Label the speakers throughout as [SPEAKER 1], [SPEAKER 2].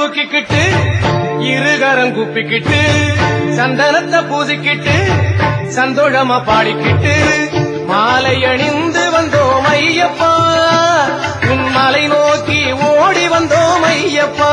[SPEAKER 1] தூக்கிக்கிட்டு இருகரம் குப்பிக்கிட்டு சந்தனத்தை பூசிக்கிட்டு சந்தோஷமா பாடிக்கிட்டு மாலை அணிந்து வந்தோம் ஐயப்பா உன் மலை நோக்கி ஓடி வந்தோம் ஐயப்பா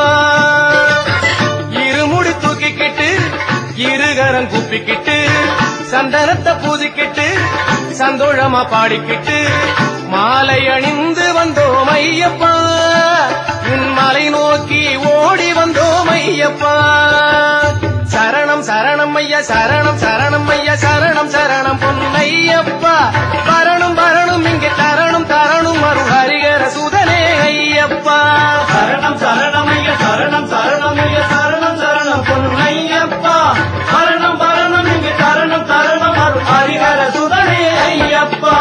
[SPEAKER 1] இருமுடி தூக்கிக்கிட்டு இருகரம் குப்பிக்கிட்டு சந்தனத்தை பூசிக்கிட்டு சந்தோஷமா பாடிக்கிட்டு மாலை அணிந்து வந்தோம் ஐயப்பா உன் மலை நோக்கி ஓடி வந்தோம் ஐயப்பா சரணம் சரணம் ஐயா சரணம் சரணம் ஐயா சரணம் சரணம் பொன்னையப்பா வரணும் வரணும் இங்கே தரணும் தரணும் அருள் ஹரிகர சுதனே ஐயப்பா
[SPEAKER 2] சரணம் சரணமைய சரணம் சரணமைய சரணம் சரணம் பொன்னையப்பா சரணம் சரணம் இங்கு சரணம் சரணம் அருள் ஹரிஹர சுதனே ஐயப்பா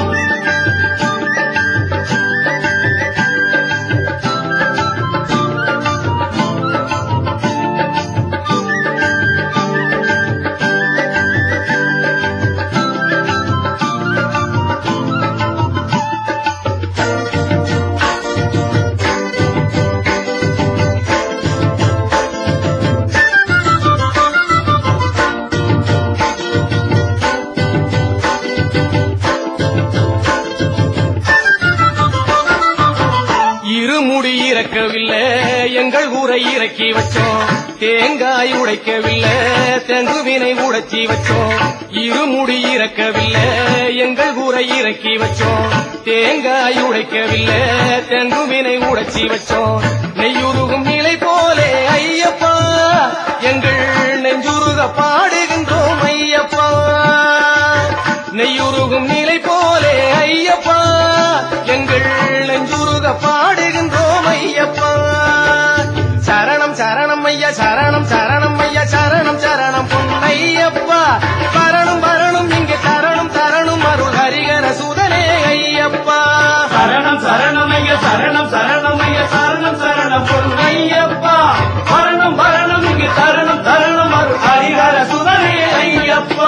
[SPEAKER 1] இருமுடி இறக்கவில்லை எங்கள் ஊரை இறக்கி வச்சோம் தேங்காய் உடைக்கவில்லை தெங்குவினை உடைச்சி வச்சோம் இருமுடி இறக்கவில்லை எங்கள் ஊரை இறக்கி வச்சோம் தேங்காய் உடைக்கவில்லை தெங்குவினை உடைச்சி வச்சோம் நெய்யுருகும் நிலை போலே ஐயப்பா எங்கள் நெஞ்சுருக பாடுகின்றோம் ஐயப்பா நெய்யுருகும் நிலை போலே ஐயப்பா எங்கள் நெஞ்சுருக பாடுகின்றோம் ஐயப்பா சரணம் சரணம் ஐயா சரணம் சரணம் ஐயா சரணம் சரணம் பொன்னையப்பா வரணும் வரணும் இங்கே தரணும் தரணும் அருள் ஹரிகர சுதனே ஐயப்பா
[SPEAKER 2] சரணம் சரணமைய சரணம் சரணமைய சரணம் சரணம் பொன்னையப்பா சரணம் சரணம் இங்கு சரணம் சரணம் அருள் ஹரிஹர சுதனே ஐயப்பா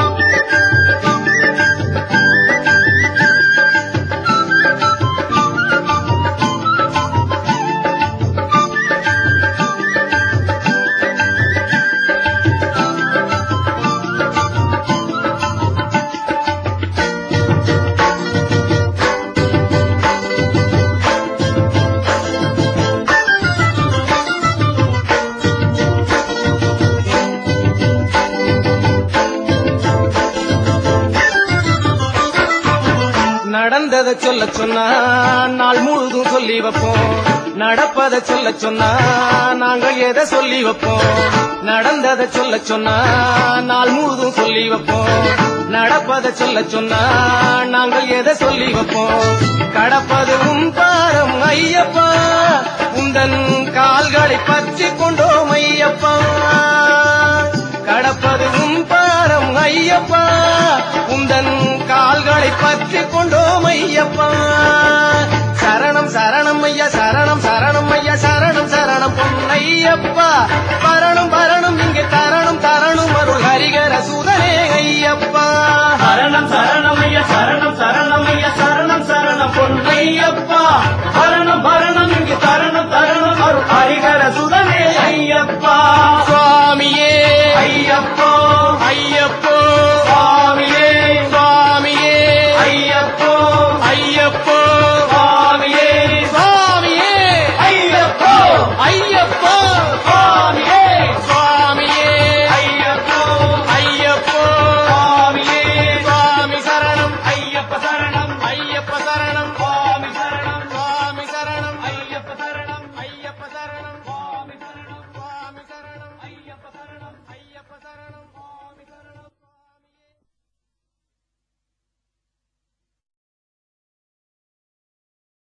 [SPEAKER 1] நடந்ததை சொல்ல சொன்னா நாள் முழுதும் சொல்லி வைப்போம் நடப்பதை சொல்ல சொன்னா நாங்கள் எதை சொல்லி வைப்போம் நடந்ததை சொல்ல சொன்னா நாள் முழுதும் சொல்லி வைப்போம் நடப்பதை சொல்ல சொன்னா நாங்கள் எதை சொல்லி வைப்போம் கடப்பது உன் பாரம் ஐயப்பா உந்தன் கால்களை பற்றி கொண்டோம் ஐயப்பா கடப்பது உன் பாரம் ஐயப்பா உந்தன் கால்களை பற்றி கொண்டோம் ஐயப்பா சரணம் சரணம் ஐயா சரணம் சரணம் ஐயா சரணம் சரணம் பொன்னையப்பா வரணும் வரணும் இங்கே தரணும் தரணும் அருள் ஹரிகர சுதனே ஐயப்பா
[SPEAKER 2] சரணம் சரணமைய சரணம் சரணமைய சரணம் சரணம் பொன்னையப்பா சரணம் சரணம் இங்கு சரணம் சரணம் அருள் ஹரிஹர சுதனே